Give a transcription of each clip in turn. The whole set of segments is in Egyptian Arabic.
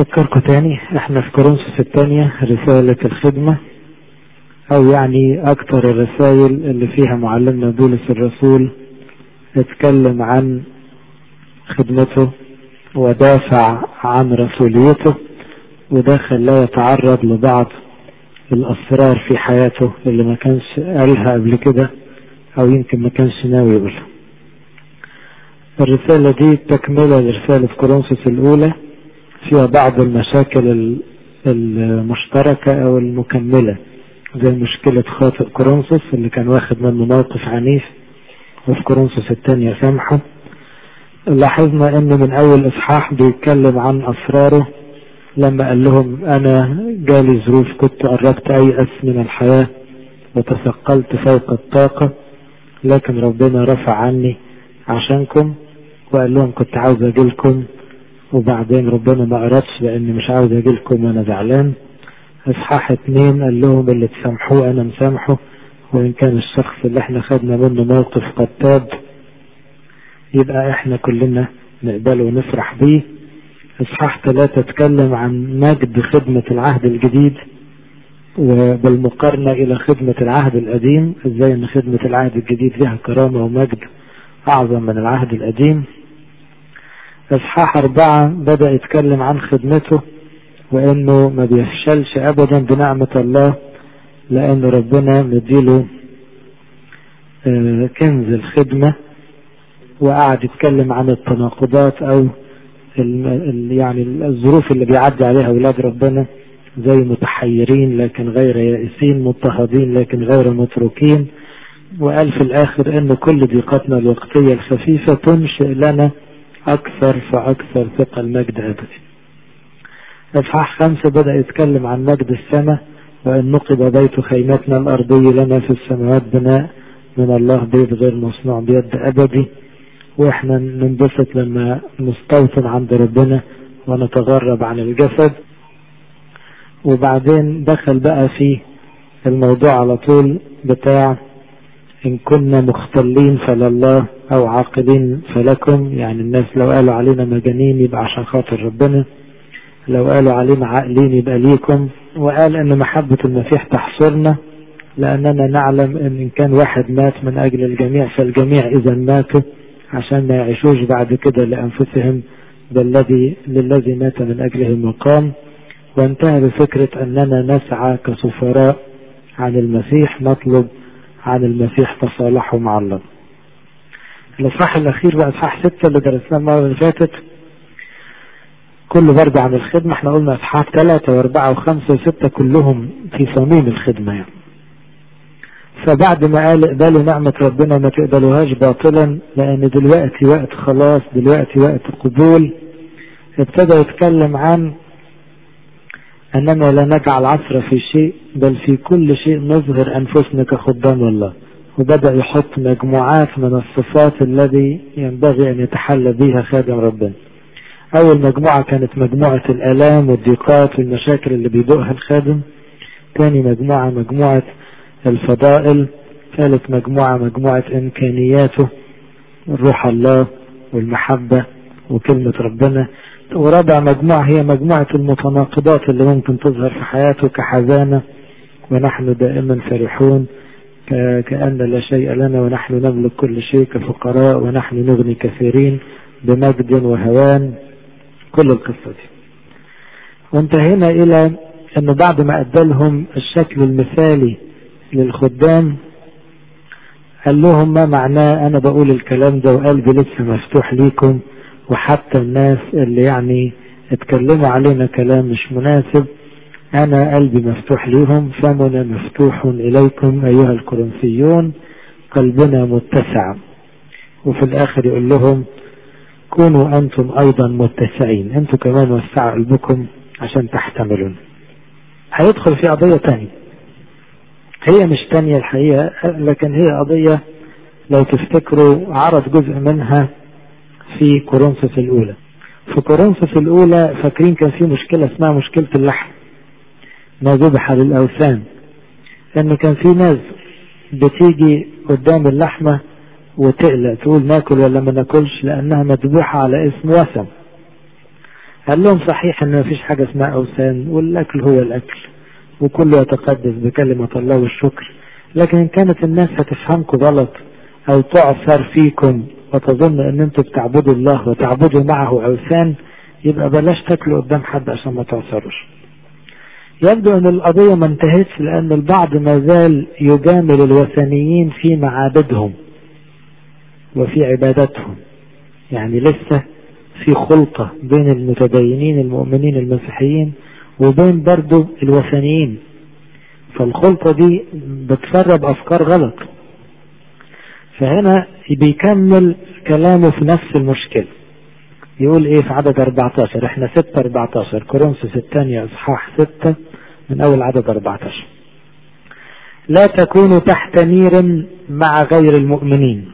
أفكركم تاني احنا في كورنثوس الثانية رسالة الخدمة أو يعني أكثر الرسائل اللي فيها معلمنا بولس الرسول اتكلم عن خدمته ودافع عن رسوليته وده خلاه يتعرض لبعض الأسرار في حياته اللي ما كانش قالها قبل كده أو يمكن ما كانش ناوي يقولها الرسالة دي تكملة لرسالة كورنثوس الأولى فيها بعض المشاكل المشتركة أو المكملة زي مشكلة خاطئ كورنثوس اللي كان واخد منه موقف عنيف وفي كورنثوس الثانية سامحه لاحظنا ان من اول اصحاح بيتكلم عن اسراره لما قال لهم انا جالي ظروف كنت قربت ايأس من الحياة وتثقلت فوق الطاقة لكن ربنا رفع عني عشانكم وقال لهم كنت عاوز اجيلكم وبعدين ربنا ما اردش لاني مش عاوز اجيلكم وانا زعلان اصحاح اتنين قال لهم اللي تسامحوه انا مسامحه وان كان الشخص اللي احنا خدنا منه موقف قد تاب يبقى احنا كلنا نقبله ونفرح بيه اصحاح ثلاثة اتكلم عن مجد خدمة العهد الجديد وبالمقارنة الى خدمة العهد القديم ازاي ان خدمة العهد الجديد لها كرامة ومجد اعظم من العهد القديم اصحاح اربعة بدأ يتكلم عن خدمته وانه ما بيفشلش ابدا بنعمة الله لان ربنا مديله كنز الخدمة وقعد يتكلم عن التناقضات او يعني الظروف اللي بيعدي عليها اولاد ربنا زي متحيرين لكن غير يائسين مضطهدين لكن غير متروكين وقال في الاخر ان كل ضيقتنا الوقتية الخفيفة تنشئ لنا اكثر فاكثر ثقة المجد ابدي اصحاح خمسة بدأ يتكلم عن مجد السماء وان نقب بيت خيمتنا الارضي لنا في السماوات بناء من الله بيت غير مصنوع بيد ابدي واحنا ننبسط لما نستوطن عند ربنا ونتغرب عن الجسد وبعدين دخل بقى في الموضوع على طول بتاع ان كنا مختلين فلله او عاقلين فلكم يعني الناس لو قالوا علينا مجانين يبقى عشان خاطر ربنا لو قالوا علينا عاقلين يبقى ليكم وقال ان محبة المسيح تحصرنا لاننا نعلم ان ان كان واحد مات من اجل الجميع فالجميع اذا ماتوا عشان ما يعيشوش بعد كده لأنفسهم بالذي للذي مات من أجلهم وقام وانتهى بفكرة أننا نسعى كسفراء عن المسيح نطلب عن المسيح تصالحه مع الله الإصحاح الأخير بقى إصحاح ستة اللي درسناه المرة اللي فاتت كله برضه عن الخدمة احنا قلنا إصحاح ثلاثة وأربعة وخمسة وستة كلهم في صميم الخدمة يعني فبعد ما قال اقبلوا نعمة ربنا ما تقبلوهاش باطلا لان دلوقتي وقت خلاص دلوقتي وقت قبول ابتدى يتكلم عن اننا لا نجعل عصر في شيء بل في كل شيء نظهر انفسنا كخدام الله وبدأ يحط مجموعات من الصفات الذي ينبغي ان يتحلى بها خادم ربنا اول مجموعة كانت مجموعة الالام والضيقات والمشاكل اللي بيدوقها الخادم تاني مجموعة مجموعة الفضائل ثالث مجموعة مجموعة إمكانياته روح الله والمحبة وكلمة ربنا ورابع مجموعة هي مجموعة المتناقضات اللي ممكن تظهر في حياته كحزانة ونحن دائما فرحون كأن لا شيء لنا ونحن نملك كل شيء كفقراء ونحن نغني كثيرين بمجد وهوان كل القصة دي وانتهينا إلى أنه بعد ما أدلهم الشكل المثالي للخدام قال لهم ما معناه انا بقول الكلام ده وقلبي لسه مفتوح ليكم وحتى الناس اللي يعني اتكلموا علينا كلام مش مناسب انا قلبي مفتوح ليهم فمنا مفتوح اليكم ايها الكورنثيون قلبنا متسع وفي الاخر يقول لهم كونوا انتم ايضا متسعين انتم كمان وسعوا قلبكم عشان تحتملون هيدخل في قضية تانية هي مش تانية الحقيقة لكن هي قضية لو تفتكروا عرض جزء منها في كورنثوس الأولى في كورنثوس الأولى فاكرين كان في مشكلة اسمها مشكلة اللحم ما ذبح للأوثان لأن كان في ناس بتيجي قدام اللحمة وتقلق تقول ناكل ولا ما ناكلش لأنها مذبوحة على اسم وثن قال لهم صحيح ان مفيش حاجة اسمها اوثان والاكل هو الاكل وكله يتقدس بكلمة الله والشكر لكن ان كانت الناس هتفهمكم غلط او تعثر فيكم وتظن ان انتم بتعبدوا الله وتعبدوا معه اوثان يبقى بلاش تاكلوا قدام حد عشان ما تعثروش يبدو ان القضية ما انتهتش لان البعض ما زال يجامل الوثنيين في معابدهم وفي عبادتهم يعني لسه في خلطة بين المتدينين المؤمنين المسيحيين وبين برضو الوثنيين فالخلطة دي بتسرب أفكار غلط فهنا بيكمل كلامه في نفس المشكلة يقول ايه في عدد 14 احنا 6 14 كورنثوس الثانية اصحاح 6 من اول عدد 14 لا تكونوا تحت نير مع غير المؤمنين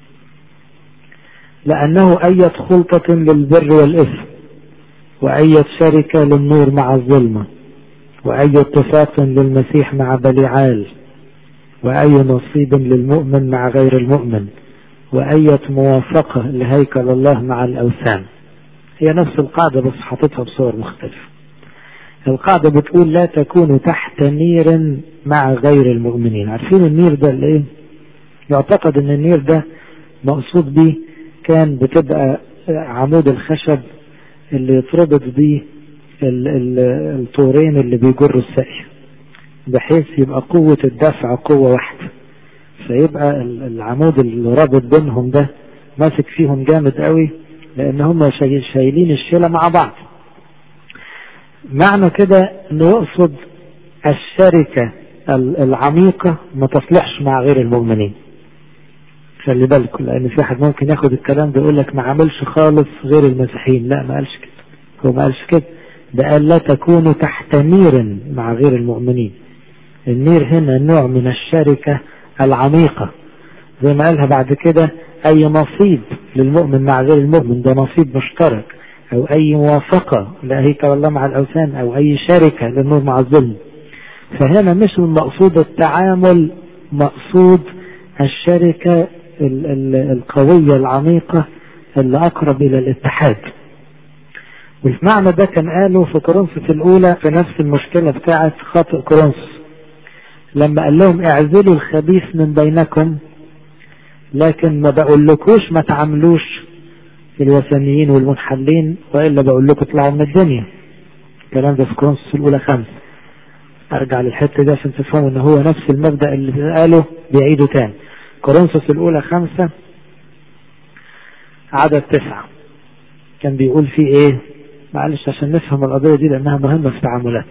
لأنه أية خلطة للبر والإثم وأية شركة للنور مع الظلمة وأي اتفاق للمسيح مع بليعال وأي نصيب للمؤمن مع غير المؤمن وأية موافقة لهيكل الله مع الأوثان هي نفس القاعدة بس حاططها بصور مختلفة القاعدة بتقول لا تكونوا تحت نير مع غير المؤمنين عارفين النير ده اللي ايه يعتقد ان النير ده مقصود به كان بتبقى عمود الخشب اللي يتربط بيه الطورين اللي بيجروا السقي بحيث يبقى قوة الدفع قوة واحدة فيبقى العمود اللي رابط بينهم ده ماسك فيهم جامد قوي لان هم شايلين الشيلة مع بعض معنى كده انه يقصد الشركة العميقة ما تصلحش مع غير المؤمنين خلي بالكم لان في واحد ممكن ياخد الكلام ده يقول لك ما عملش خالص غير المسيحيين لا ما قالش كده هو ما قالش كده ده قال لا تكونوا تحت نير مع غير المؤمنين النير هنا نوع من الشركة العميقة زي ما قالها بعد كده اي نصيب للمؤمن مع غير المؤمن ده نصيب مشترك او اي موافقة لهيكل الله مع الاوثان او اي شركة للنور مع الظلم فهنا مش المقصود التعامل مقصود الشركة القوية العميقة اللي اقرب الى الاتحاد والمعنى ده كان قاله في كورنثوس الاولى في نفس المشكلة بتاعة خاطئ كورنثوس لما قال لهم اعزلوا الخبيث من بينكم لكن ما بقولكوش ما تعاملوش الوثنيين والمنحلين والا بقول لكم اطلعوا من الدنيا الكلام ده في كورنثوس الاولى خمسة ارجع للحته دي عشان تفهموا ان هو نفس المبدا اللي قاله بيعيده تاني كورنثوس الاولى خمسة عدد تسعة كان بيقول فيه ايه معلش عشان نفهم القضية دي لانها مهمة في التعاملات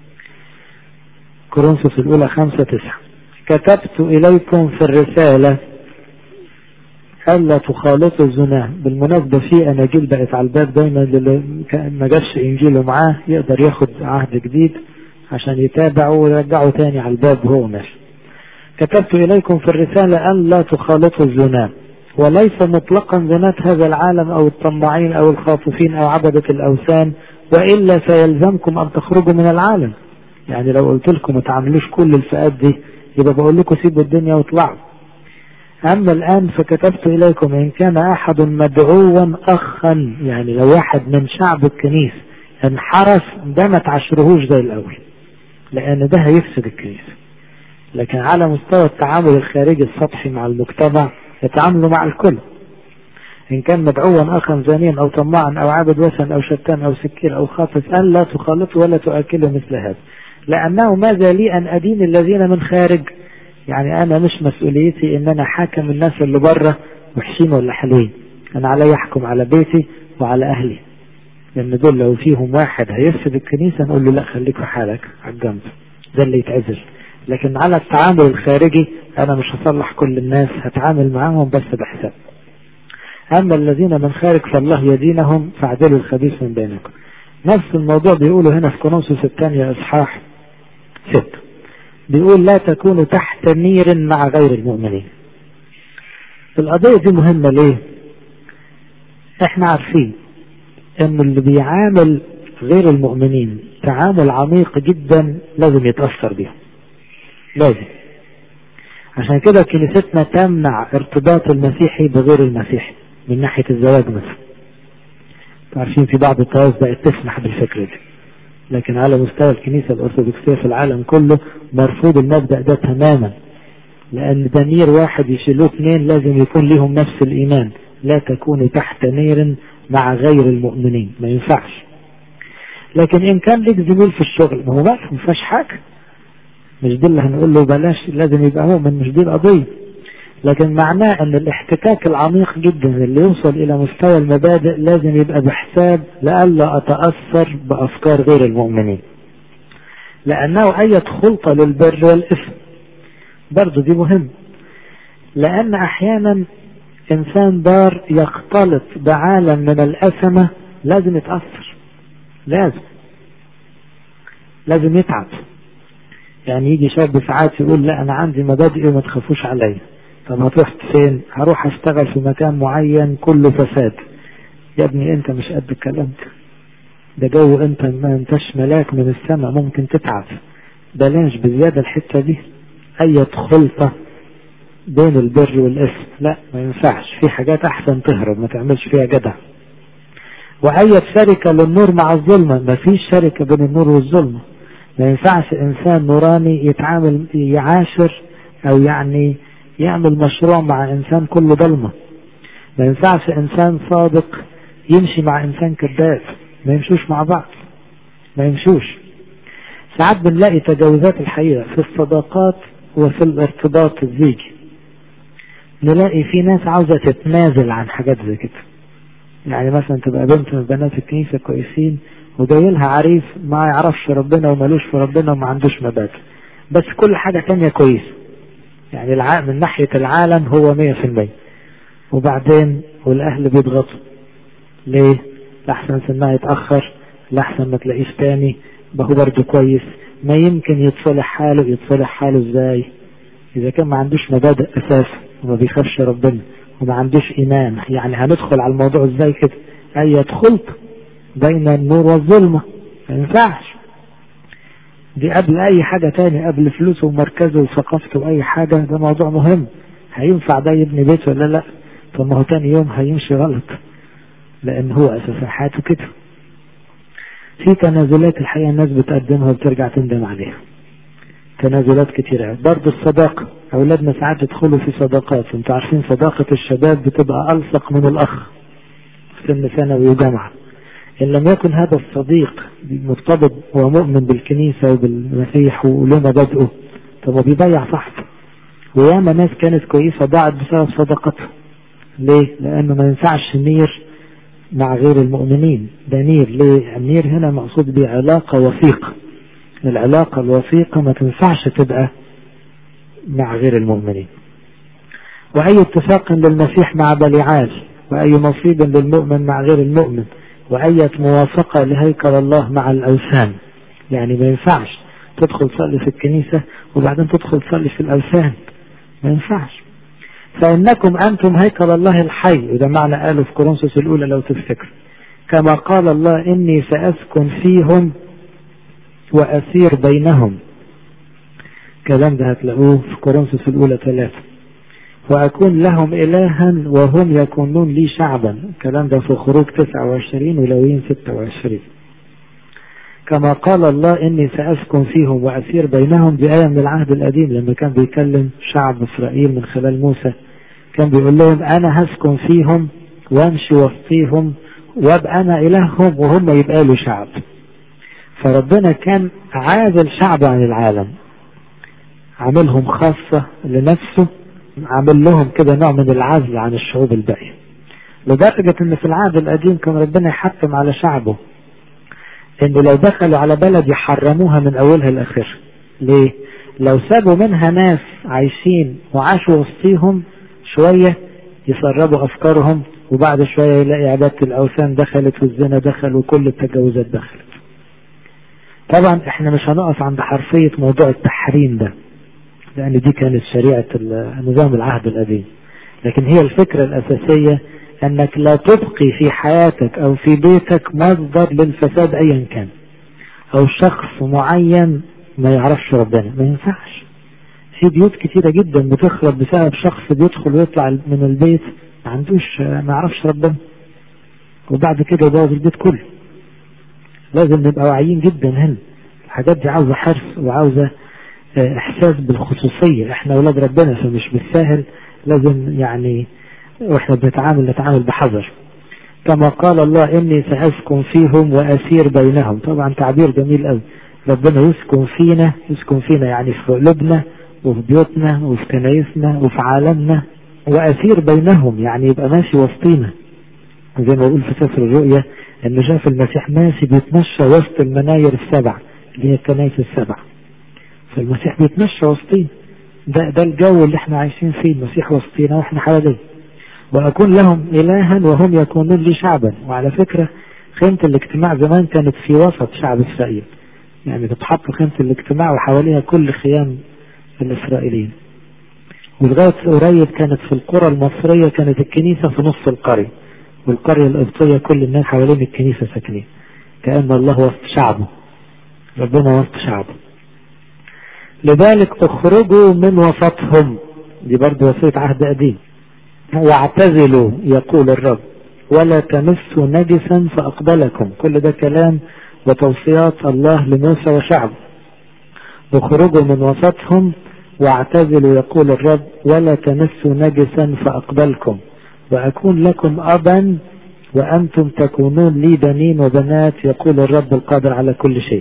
كورنثوس الاولى خمسة تسعة كتبت اليكم في الرسالة ألا تخالطوا الزنا بالمناسبة في أناجيل بقت على الباب دايما اللي ما جابش إنجيله معاه يقدر ياخد عهد جديد عشان يتابعه ويرجعه تاني على الباب وهو ماشي كتبت إليكم في الرسالة ألا تخالطوا الزنا وليس مطلقا زنات هذا العالم أو الطماعين أو الخاطفين أو عبدة الأوثان وإلا سيلزمكم أن تخرجوا من العالم يعني لو قلت لكم ما تعملوش كل الفئات دي يبقى بقول لكم سيبوا الدنيا واطلعوا أما الآن فكتبت إليكم إن كان أحد مدعوا أخا يعني لو واحد من شعب الكنيسة انحرف ده ما تعشرهوش زي الأول لأن ده هيفسد الكنيسة لكن على مستوى التعامل الخارجي السطحي مع المجتمع يتعاملوا مع الكل إن كان مدعوا أخا زانيا أو طماعا أو عابد وثن أو شتان أو سكير أو خاطف أن لا تخالطوا ولا تؤكلوا مثل هذا لأنه ماذا لي أن أدين الذين من خارج يعني انا مش مسؤوليتي ان انا حاكم الناس اللي بره وحشين ولا حلوين انا علي احكم على بيتي وعلى اهلي لان دول لو فيهم واحد هيفسد الكنيسه نقول له لا خليك في حالك على الجنب ده اللي يتعزل لكن على التعامل الخارجي انا مش هصلح كل الناس هتعامل معاهم بس بحساب اما الذين من خارج فالله يدينهم فاعدلوا الخبيث من بينكم نفس الموضوع بيقوله هنا في كونوسوس الثانية اصحاح ستة بيقول لا تكونوا تحت نير مع غير المؤمنين القضية دي مهمة ليه احنا عارفين ان اللي بيعامل غير المؤمنين تعامل عميق جدا لازم يتأثر بيهم لازم عشان كده كنيستنا تمنع ارتباط المسيحي بغير المسيحي من ناحية الزواج مثلا عارفين في بعض الطوائف بقت تسمح بالفكرة دي لكن على مستوى الكنيسة الأرثوذكسية في العالم كله مرفوض المبدأ ده تماما لأن ده نير واحد يشيلوه اثنين لازم يكون لهم نفس الإيمان لا تكونوا تحت نير مع غير المؤمنين ما ينفعش لكن إن كان لك زميل في الشغل ما هو بس ما فيهاش حاجة مش دي اللي هنقول له بلاش لازم يبقى مؤمن مش دي القضية لكن معناه ان الاحتكاك العميق جدا اللي يوصل الى مستوى المبادئ لازم يبقى بحساب لئلا اتأثر بافكار غير المؤمنين لانه اي خلطة للبر والاثم برضه دي مهم لان احيانا انسان دار يختلط بعالم من الاثمة لازم يتأثر لازم لازم يتعب يعني يجي شاب ساعات يقول لا انا عندي مبادئ وما تخافوش عليا طب هتروح فين هروح اشتغل في مكان معين كله فساد يا ابني انت مش قد الكلام ده ده جو انت ما انتش ملاك من السماء ممكن تتعب بلاش بزيادة الحتة دي اي خلطة بين البر والاثم لا ما ينفعش في حاجات احسن تهرب ما تعملش فيها جدع واي شركة للنور مع الظلمة ما فيش شركة بين النور والظلمة ما ينفعش انسان نوراني يتعامل يعاشر او يعني يعمل مشروع مع انسان كله ضلمة ما ينفعش انسان صادق يمشي مع انسان كذاب ما يمشوش مع بعض ما يمشوش ساعات بنلاقي تجاوزات الحقيقة في الصداقات وفي الارتباط الزيجي نلاقي في ناس عاوزة تتنازل عن حاجات زي كده يعني مثلا تبقى بنت من بنات الكنيسة كويسين وجاي لها عريس ما يعرفش ربنا ومالوش في ربنا وما عندوش مبادئ بس كل حاجة تانية كويسة يعني الع... من ناحية العالم هو مية في المية وبعدين والأهل بيضغطوا ليه؟ لحسن سنها يتأخر لحسن ما تلاقيش تاني هو برضه كويس ما يمكن يتصلح حاله يتصلح حاله ازاي إذا كان ما عندوش مبادئ أساسا وما بيخافش ربنا وما عندوش إيمان يعني هندخل على الموضوع ازاي كده أي خلط بين النور والظلمة ما ينفعش دي قبل اي حاجة تاني قبل فلوسه ومركزه وثقافته واي حاجة ده موضوع مهم هينفع ده يبني بيت ولا لا طب ما هو تاني يوم هيمشي غلط لان هو اساسا حياته كده في تنازلات الحقيقة الناس بتقدمها وبترجع تندم عليها تنازلات كتيرة برضه الصداقة أولادنا ساعات يدخلوا في صداقات انتوا عارفين صداقة الشباب بتبقى ألصق من الأخ سن ثانوي وجامعة إن لم يكن هذا الصديق مرتبط ومؤمن بالكنيسة وبالمسيح وله مبادئه طب بيضيع صاحبه وياما ناس كانت كويسة ضاعت بسبب صداقتها ليه؟ لأنه ما ينفعش نير مع غير المؤمنين ده نير ليه؟ النير هنا مقصود به علاقة وثيقة العلاقة الوثيقة ما تنفعش تبقى مع غير المؤمنين وأي اتفاق للمسيح مع بليعال وأي نصيب للمؤمن مع غير المؤمن وأية موافقة لهيكل الله مع الأوثان يعني ما ينفعش تدخل تصلي في الكنيسة وبعدين تدخل تصلي في الأوثان ما ينفعش فإنكم أنتم هيكل الله الحي وده معنى قاله في كورنثوس الأولى لو تفتكر كما قال الله إني سأسكن فيهم وأسير بينهم الكلام ده هتلاقوه في كورنثوس الأولى ثلاثة وأكون لهم إلها وهم يكونون لي شعبا الكلام ده في خروج 29 ولويين 26 كما قال الله إني سأسكن فيهم وأسير بينهم بآية من العهد القديم لما كان بيكلم شعب إسرائيل من خلال موسى كان بيقول لهم أنا هسكن فيهم وامشي وسطيهم وابقى أنا إلههم وهم يبقى له شعب فربنا كان عازل شعب عن العالم عاملهم خاصة لنفسه عامل لهم كده نوع من العزل عن الشعوب الباقية لدرجة ان في العهد القديم كان ربنا يحكم على شعبه انه لو دخلوا على بلد يحرموها من اولها لاخرها ليه لو سابوا منها ناس عايشين وعاشوا وسطيهم شوية يسربوا افكارهم وبعد شوية يلاقي عبادة الاوثان دخلت والزنا دخل وكل التجاوزات دخلت طبعا احنا مش هنقف عند حرفية موضوع التحريم ده لأن دي كانت شريعة نظام العهد القديم لكن هي الفكرة الأساسية أنك لا تبقي في حياتك أو في بيتك مصدر للفساد أيا كان أو شخص معين ما يعرفش ربنا ما ينفعش في بيوت كتيرة جدا بتخرب بسبب شخص بيدخل ويطلع من البيت ما عندوش ما يعرفش ربنا وبعد كده يبوظ البيت كله لازم نبقى واعيين جدا هنا الحاجات دي عاوزة حرص وعاوزة احساس بالخصوصية احنا اولاد ربنا فمش بالساهل لازم يعني واحنا بنتعامل نتعامل بحذر كما قال الله اني ساسكن فيهم واسير بينهم طبعا تعبير جميل قوي ربنا يسكن فينا يسكن فينا يعني في قلوبنا وفي بيوتنا وفي كنايسنا وفي عالمنا واسير بينهم يعني يبقى ماشي وسطينا زي ما بقول في سفر الرؤيا انه شاف المسيح ماشي بيتمشى وسط المناير السبع اللي هي الكنايس السبع فالمسيح بيتمشى وسطينا ده ده الجو اللي احنا عايشين فيه المسيح وسطينا واحنا حواليه واكون لهم الها وهم يكونون لي شعبا وعلى فكره خيمه الاجتماع زمان كانت في وسط شعب اسرائيل يعني بتحط خيمه الاجتماع وحواليها كل خيام الاسرائيليين ولغايه قريب كانت في القرى المصريه كانت الكنيسه في نص القريه والقريه القبطيه كل الناس حوالين الكنيسه ساكنين كان الله وسط شعبه ربنا وسط شعبه لذلك اخرجوا من وسطهم دي برضه وصيه عهد قديم واعتزلوا يقول الرب ولا تمسوا نجسا فأقبلكم كل ده كلام وتوصيات الله لموسى وشعبه اخرجوا من وسطهم واعتزلوا يقول الرب ولا تمسوا نجسا فأقبلكم وأكون لكم أبا وأنتم تكونون لي بنين وبنات يقول الرب القادر على كل شيء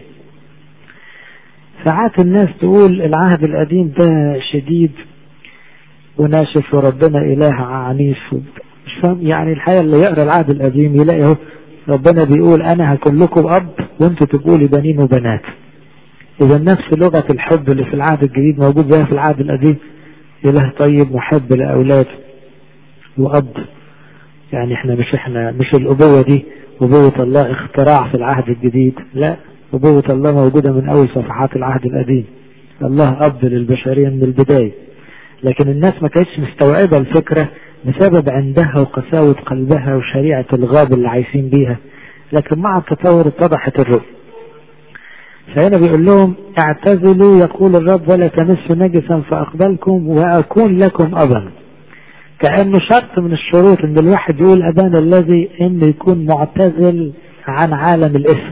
ساعات الناس تقول العهد القديم ده شديد وناشف وربنا إله عنيف مش فاهم يعني الحقيقة اللي يقرأ العهد القديم يلاقي اهو ربنا بيقول أنا هكون لكم أب وأنتوا تبقوا لي بنين وبنات إذا نفس لغة الحب اللي في العهد الجديد موجود زيها في العهد القديم إله طيب محب لأولاده وأب يعني احنا مش احنا مش الأبوة دي أبوة الله اختراع في العهد الجديد لا أبوة الله موجودة من أول صفحات العهد القديم الله أب للبشرية من البداية لكن الناس ما كانتش مستوعبة الفكرة بسبب عندها وقساوة قلبها وشريعة الغاب اللي عايشين بيها لكن مع التطور اتضحت الرؤية فهنا بيقول لهم اعتزلوا يقول الرب ولا تمسوا نجسا فأقبلكم وأكون لكم أبا كأنه شرط من الشروط ان الواحد يقول أبانا الذي انه يكون معتزل عن عالم الاسم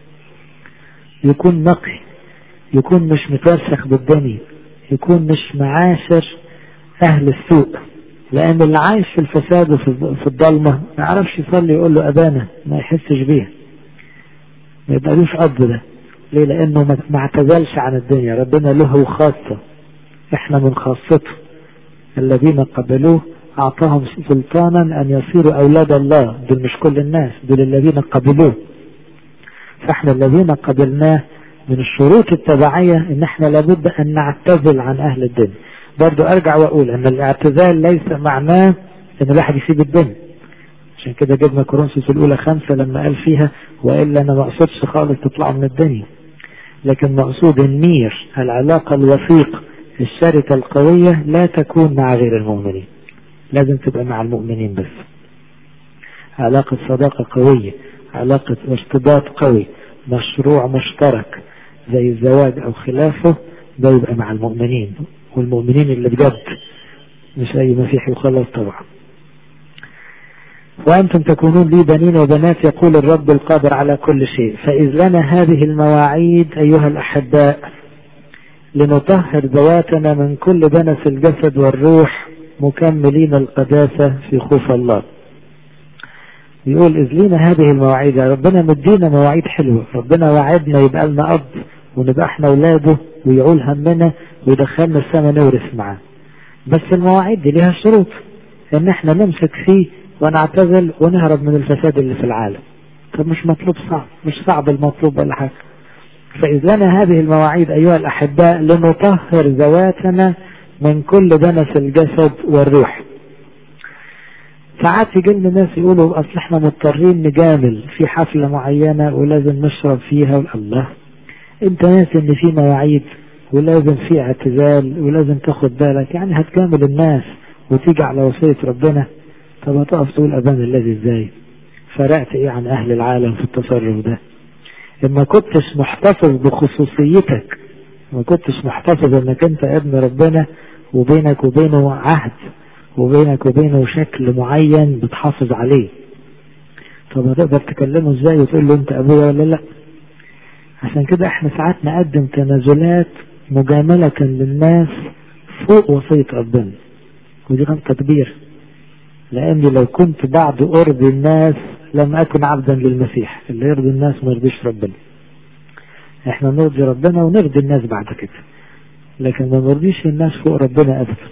يكون نقي يكون مش متوسخ بالدنيا يكون مش معاشر أهل السوء لأن اللي عايش في الفساد وفي الضلمة ما يعرفش يصلي يقول له أبانا ما يحسش بيها ما يبقالوش أب ده ليه لأنه ما اعتزلش عن الدنيا ربنا له خاصة احنا من خاصته الذين قبلوه أعطاهم سلطانا أن يصيروا أولاد الله دول مش كل الناس دول الذين قبلوه فاحنا الذين قبلناه من الشروط التبعية ان احنا لابد ان نعتزل عن اهل الدنيا برضو ارجع واقول ان الاعتزال ليس معناه ان الواحد يسيب الدنيا عشان كده جبنا كورنثوس الاولى خمسة لما قال فيها والا انا ما اقصدش خالص تطلعوا من الدنيا لكن مقصود النير العلاقة الوثيقة الشركة القوية لا تكون مع غير المؤمنين لازم تبقى مع المؤمنين بس علاقة صداقة قوية علاقة ارتباط قوي مشروع مشترك زي الزواج او خلافه ده يبقى مع المؤمنين والمؤمنين اللي بجد مش اي مسيحي وخلاص طبعا وأنتم تكونون لي بنين وبنات يقول الرب القادر على كل شيء فإذ لنا هذه المواعيد أيها الأحباء لنطهر ذواتنا من كل دنس الجسد والروح مكملين القداسة في خوف الله يقول إذ لنا هذه المواعيد ربنا مدينا مواعيد حلوة ربنا وعدنا يبقى لنا أب ونبقى احنا أولاده ويعول همنا ويدخلنا السماء نورث معاه بس المواعيد دي ليها شروط ان احنا نمسك فيه ونعتزل ونهرب من الفساد اللي في العالم طب مش مطلوب صعب مش صعب المطلوب ولا حاجة فإذ لنا هذه المواعيد أيها الأحباء لنطهر ذواتنا من كل دنس الجسد والروح ساعات يجي لنا ناس يقولوا اصل احنا مضطرين نجامل في حفلة معينة ولازم نشرب فيها الله انت ناسي ان في مواعيد ولازم في اعتزال ولازم تاخد بالك يعني هتجامل الناس وتيجي على وصية ربنا طب هتقف تقول ابانا الذي ازاي فرقت ايه عن اهل العالم في التصرف ده اما كنتش محتفظ بخصوصيتك ما كنتش محتفظ انك انت ابن ربنا وبينك وبينه عهد وبينك وبينه شكل معين بتحافظ عليه طب هتقدر تكلمه ازاي وتقول له انت ابويا ولا لا عشان كده احنا ساعات نقدم تنازلات مجاملة للناس فوق وصية ربنا ودي غلطة كبيرة لاني لو كنت بعد قرب الناس لم اكن عبدا للمسيح اللي يرضي الناس ما يرضيش ربنا احنا نرضي ربنا ونرضي الناس بعد كده لكن ما نرضيش الناس فوق ربنا ابدا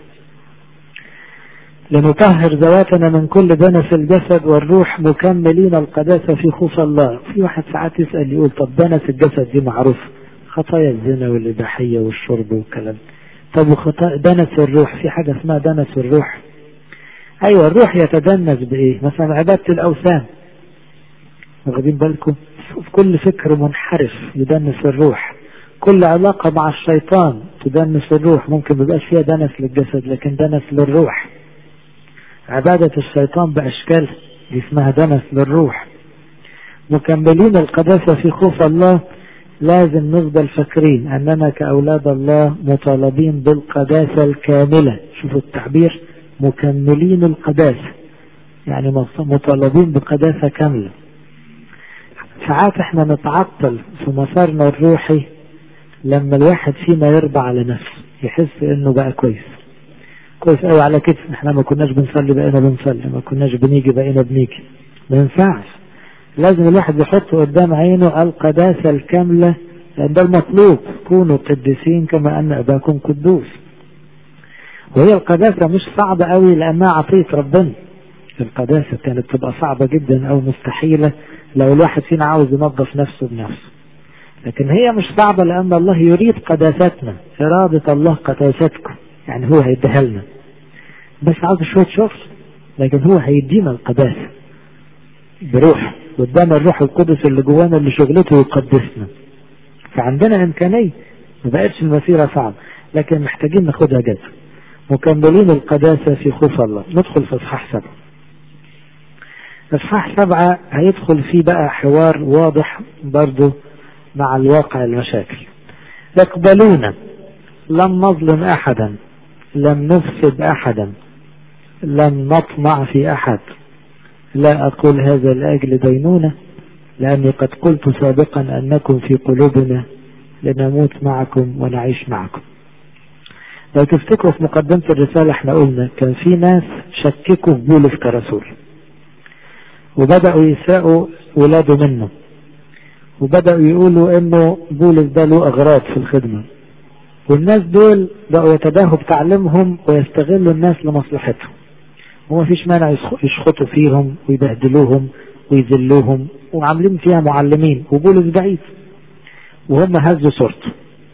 لنطهر ذواتنا من كل دنس الجسد والروح مكملين القداسة في خوف الله في واحد ساعات يسأل يقول طب دنس الجسد دي معروف خطايا الزنا والإباحية والشرب والكلام طب وخطايا دنس الروح في حاجة اسمها دنس الروح أيوة الروح يتدنس بإيه مثلا عبادة الأوثان واخدين بالكم في كل فكر منحرف يدنس الروح كل علاقة مع الشيطان تدنس الروح ممكن ميبقاش فيها دنس للجسد لكن دنس للروح عبادة الشيطان بأشكال دي اسمها دنس للروح مكملين القداسة في خوف الله لازم نفضل فاكرين أننا كأولاد الله مطالبين بالقداسة الكاملة شوفوا التعبير مكملين القداسة يعني مطالبين بقداسة كاملة ساعات احنا نتعطل في مسارنا الروحي لما الواحد فينا يرضى على نفسه يحس انه بقى كويس كويس قوي على كده احنا ما كناش بنصلي بقينا بنصلي ما كناش بنيجي بقينا بنيجي ما ينفعش لازم الواحد يحط قدام عينه القداسة الكاملة لأن ده المطلوب كونوا قديسين كما أن أباكم قدوس وهي القداسة مش صعبة قوي لأنها عطية ربنا القداسة كانت تبقى صعبة جدا أو مستحيلة لو الواحد فينا عاوز ينظف نفسه بنفسه لكن هي مش صعبة لأن الله يريد قداستنا إرادة الله قداستكم يعني هو هيديها لنا بس عاوز شوية شغل لكن هو هيدينا القداسة بروح قدام الروح القدس اللي جوانا اللي شغلته يقدسنا فعندنا إمكانية ما بقتش المسيرة صعبة لكن محتاجين ناخدها جد مكملين القداسة في خوف الله ندخل في إصحاح سبعة إصحاح سبعة هيدخل فيه بقى حوار واضح برضه مع الواقع المشاكل يقبلون لم نظلم أحدا لم نفسد أحدا لم نطمع في أحد لا أقول هذا لأجل دينونة لأني قد قلت سابقا أنكم في قلوبنا لنموت معكم ونعيش معكم لو تفتكروا في مقدمة الرسالة احنا قلنا كان في ناس شككوا في بولس كرسول وبدأوا يسرقوا ولاده منه وبدأوا يقولوا انه بولس ده له اغراض في الخدمة والناس دول بقوا يتباهوا بتعليمهم ويستغلوا الناس لمصلحتهم وما فيش مانع يشخطوا فيهم ويبهدلوهم ويذلوهم وعاملين فيها معلمين وبولس بعيد وهم هزوا صورته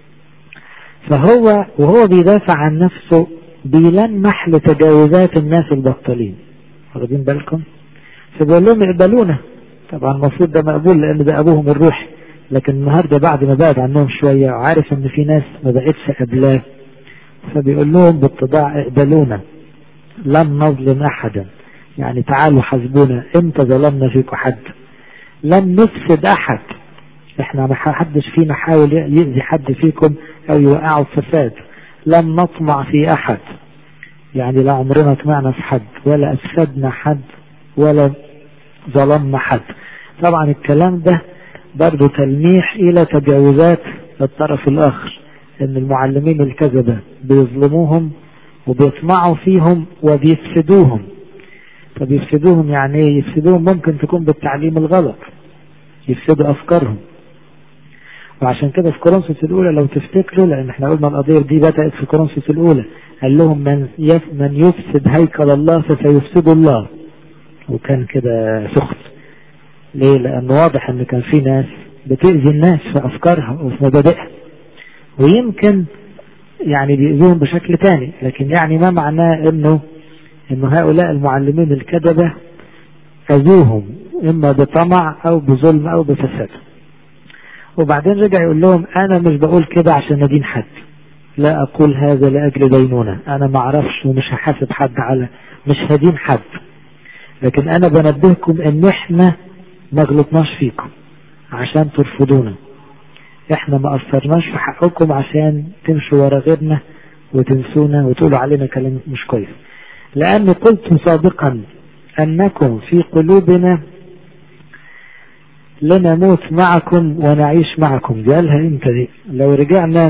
فهو وهو بيدافع عن نفسه بيلمح لتجاوزات الناس البطالين واخدين بالكم فبيقول لهم اقبلونا طبعا المفروض ده مقبول لان ده ابوهم الروحي لكن النهارده بعد ما بعد عنهم شويه وعارف ان في ناس ما بقتش قبلاه فبيقول لهم باتضاع اقبلونا لم نظلم احدا يعني تعالوا حاسبونا امتى ظلمنا فيكم حد لم نفسد احد احنا ما حدش فينا حاول يأذي حد فيكم او يوقعوا في فساد لم نطمع في احد يعني لا عمرنا طمعنا في حد ولا افسدنا حد ولا ظلمنا حد طبعا الكلام ده برضه تلميح الى تجاوزات الطرف الاخر ان المعلمين الكذبة بيظلموهم وبيطمعوا فيهم وبيفسدوهم طب يفسدوهم يعني ايه يفسدوهم ممكن تكون بالتعليم الغلط يفسدوا افكارهم وعشان كده في كورنثوس الاولى لو تفتكروا لان احنا قلنا القضيه دي بدات في كورنثوس الاولى قال لهم من يف من يفسد هيكل الله فسيفسد الله وكان كده سخط ليه لان واضح ان كان في ناس بتأذي الناس في افكارها وفي مبادئها ويمكن يعني بيأذوهم بشكل تاني لكن يعني ما معناه انه انه هؤلاء المعلمين الكذبة اذوهم اما بطمع او بظلم او بفساد وبعدين رجع يقول لهم انا مش بقول كده عشان ادين حد لا اقول هذا لاجل دينونة انا ما اعرفش ومش هحاسب حد على مش هدين حد لكن انا بنبهكم ان احنا ما غلطناش فيكم عشان ترفضونا احنا ما قصرناش في حقكم عشان تمشوا ورا غيرنا وتنسونا وتقولوا علينا كلام مش كويس لأن قلت سابقا أنكم في قلوبنا لنموت معكم ونعيش معكم دي قالها امتى دي لو رجعنا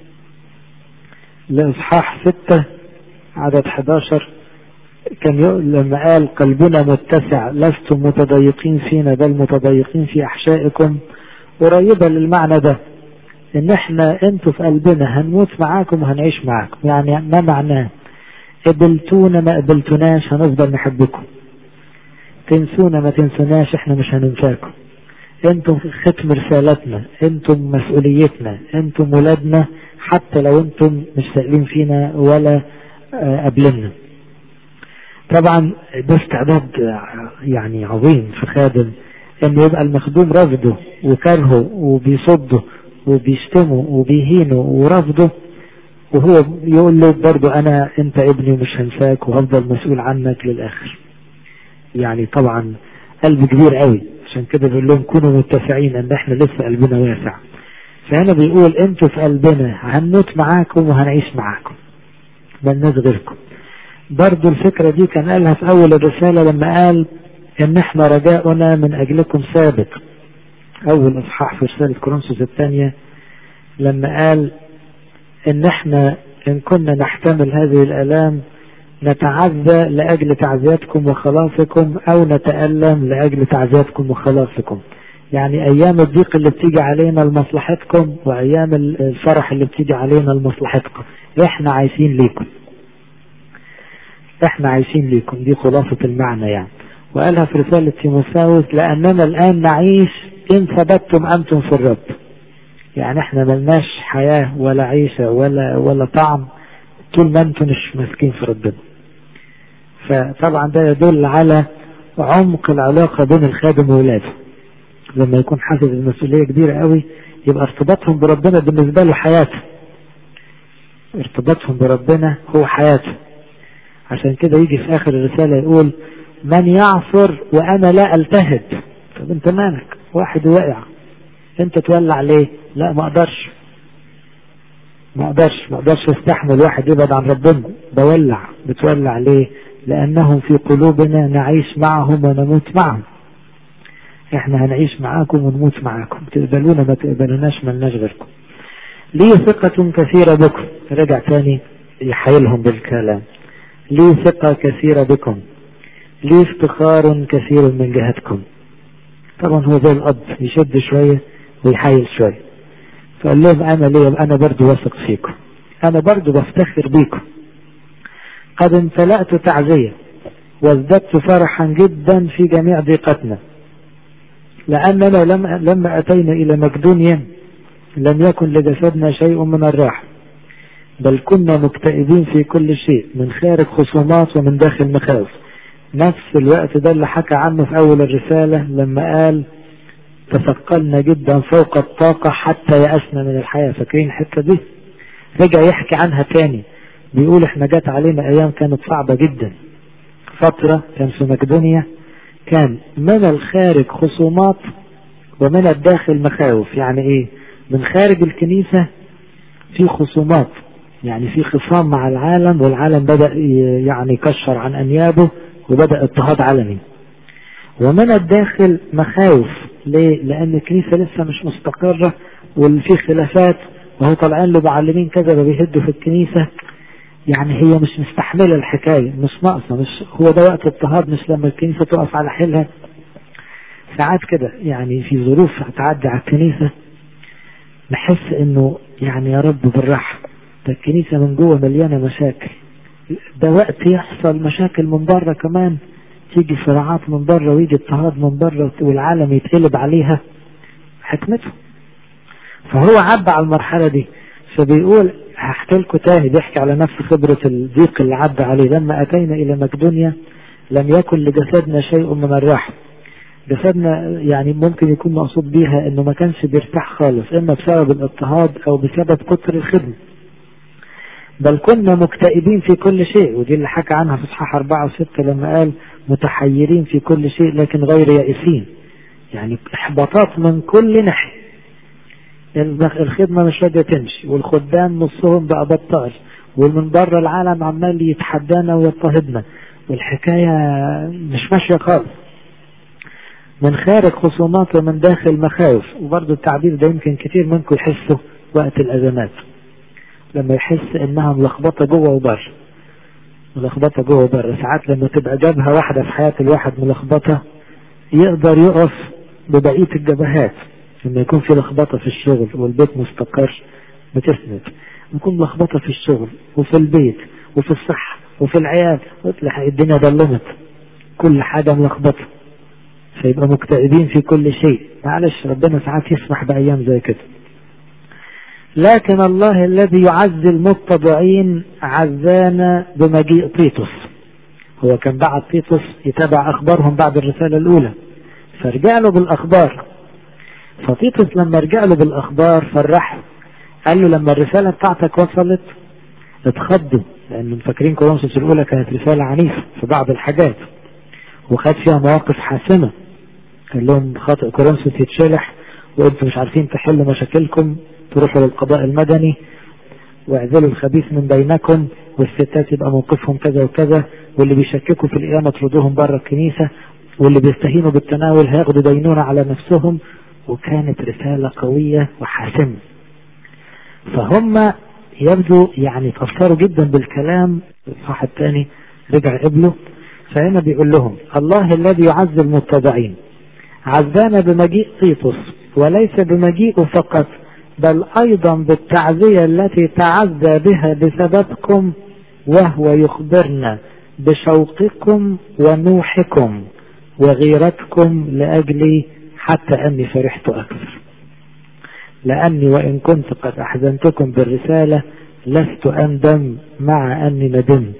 لإصحاح ستة عدد 11 كان لما قال قلبنا متسع لستم متضيقين فينا بل متضيقين في أحشائكم قريبة للمعنى ده ان احنا انتوا في قلبنا هنموت معاكم وهنعيش معاكم يعني ما معناه قبلتونا ما قبلتوناش هنفضل نحبكم تنسونا ما تنسوناش احنا مش هننساكم انتم ختم رسالتنا انتم مسؤوليتنا انتم ولادنا حتى لو انتم مش سائلين فينا ولا قبلنا طبعا ده استعداد يعني عظيم في خادم ان يبقى المخدوم رافضه وكرهه وبيصده وبيشتمه وبيهينه ورفضه وهو يقول له برضه انا انت ابني ومش هنساك وهفضل مسؤول عنك للاخر يعني طبعا قلب كبير قوي عشان كده بيقول لهم كونوا متسعين ان احنا لسه قلبنا واسع فهنا بيقول انتوا في قلبنا هنموت معاكم وهنعيش معاكم ملناش غيركم برضو الفكرة دي كان قالها في أول الرسالة لما قال إن إحنا رجاؤنا من أجلكم ثابت أول إصحاح في رسالة كورنثوس الثانية لما قال إن إحنا إن كنا نحتمل هذه الآلام نتعزى لأجل تعزيتكم وخلاصكم أو نتألم لأجل تعزيتكم وخلاصكم يعني أيام الضيق اللي بتيجي علينا لمصلحتكم وأيام الفرح اللي بتيجي علينا لمصلحتكم إحنا عايشين ليكم احنا عايشين ليكم دي خلاصة المعنى يعني وقالها في رسالة تيموثاوس لأننا الآن نعيش إن ثبتتم أنتم في الرب يعني احنا ملناش حياة ولا عيشة ولا ولا طعم طول ما انتم مش ماسكين في ربنا فطبعا ده يدل على عمق العلاقة بين الخادم وولاده لما يكون حاسس المسؤولية كبيرة قوي يبقى ارتباطهم بربنا بالنسبة له حياته ارتباطهم بربنا هو حياته عشان كده يجي في اخر الرسالة يقول من يعصر وانا لا التهب طب انت مالك واحد واقع انت تولع ليه لا ما اقدرش ما اقدرش ما اقدرش استحمل واحد يبعد عن ربنا بولع بتولع ليه لانهم في قلوبنا نعيش معهم ونموت معهم احنا هنعيش معاكم ونموت معاكم تقبلونا ما تقبلوناش ملناش غيركم لي ثقة كثيرة بكم رجع تاني يحايلهم بالكلام لي ثقة كثيرة بكم لي افتخار كثير من جهتكم طبعا هو زي الأب يشد شوية ويحايل شوية فقال لهم أنا ليه أنا برضو واثق فيكم أنا برضو بفتخر بيكم قد امتلأت تعزية وازددت فرحا جدا في جميع ضيقتنا لأننا لما, لما أتينا إلى مقدونيا لم يكن لجسدنا شيء من الراحة بل كنا مكتئبين في كل شيء من خارج خصومات ومن داخل مخاوف نفس الوقت ده اللي حكى عنه في أول الرسالة لما قال تثقلنا جدا فوق الطاقة حتى يأسنا من الحياة فاكرين الحتة دي رجع يحكي عنها تاني بيقول احنا جات علينا ايام كانت صعبة جدا فترة كان في مقدونيا كان من الخارج خصومات ومن الداخل مخاوف يعني ايه من خارج الكنيسة في خصومات يعني في خصام مع العالم والعالم بدأ يعني يكشر عن أنيابه وبدأ اضطهاد عالمي ومن الداخل مخاوف ليه؟ لأن الكنيسة لسه مش مستقرة وفي خلافات وهو طالعين له معلمين كذا بيهدوا في الكنيسة يعني هي مش مستحملة الحكاية مش ناقصة مش هو ده وقت اضطهاد مش لما الكنيسة تقف على حيلها ساعات كده يعني في ظروف هتعدي على الكنيسة نحس انه يعني يا رب بالراحة ده الكنيسة من جوه مليانة مشاكل ده وقت يحصل مشاكل من بره كمان تيجي صراعات من بره ويجي اضطهاد من بره والعالم يتقلب عليها حكمته فهو عدى على المرحلة دي فبيقول هحكي لكم تاني بيحكي على نفس خبرة الضيق اللي عدى عليه لما أتينا إلى مقدونيا لم يكن لجسدنا شيء من الراحة جسدنا يعني ممكن يكون مقصود بيها انه ما كانش بيرتاح خالص اما بسبب الاضطهاد او بسبب كتر الخدمة بل كنا مكتئبين في كل شيء ودي اللي حكى عنها في اصحاح أربعة وستة لما قال متحيرين في كل شيء لكن غير يائسين يعني احباطات من كل ناحية الخدمة مش راضية تمشي والخدام نصهم بقى بطال ومن بره العالم عمال يتحدانا ويضطهدنا والحكاية مش ماشية خالص من خارج خصومات ومن داخل مخاوف وبرضه التعبير ده يمكن كتير منكم يحسه وقت الأزمات لما يحس إنها ملخبطة جوه وبره ملخبطة جوه وبره ساعات لما تبقى جبهة واحدة في حياة الواحد ملخبطة يقدر يقف ببقية الجبهات لما يكون في لخبطة في الشغل والبيت مستقر بتسند يكون لخبطة في الشغل وفي البيت وفي الصحة وفي العيال وتلاقي الدنيا ظلمت كل حاجة ملخبطة فيبقى مكتئبين في كل شيء معلش ربنا ساعات يسمح بأيام زي كده لكن الله الذي يعزي المتضعين عزانا بمجيء تيتوس هو كان بعت تيتوس يتابع أخبارهم بعد الرسالة الأولى فرجع له بالأخبار فتيتوس لما رجع له بالأخبار فرحه قال له لما الرسالة بتاعتك وصلت اتخضوا لأن فاكرين كورنثوس الأولى كانت رسالة عنيفة في بعض الحاجات وخد فيها مواقف حاسمة قال لهم خاطئ كورنثوس يتشلح وانتم مش عارفين تحلوا مشاكلكم تروحوا للقضاء المدني واعزلوا الخبيث من بينكم والستات يبقى موقفهم كذا وكذا واللي بيشككوا في القيامة تردوهم بره الكنيسة واللي بيستهينوا بالتناول هياخدوا دينونة على نفسهم وكانت رسالة قوية وحاسمة فهم يبدو يعني تأثروا جدا بالكلام الصح الثاني رجع قبله فهنا بيقول لهم الله الذي يعز المتبعين عزانا بمجيء تيتوس وليس بمجيئه فقط بل أيضا بالتعزية التي تعزى بها بسببكم وهو يخبرنا بشوقكم ونوحكم وغيرتكم لأجلي حتى أني فرحت أكثر لأني وإن كنت قد أحزنتكم بالرسالة لست أندم مع أني ندمت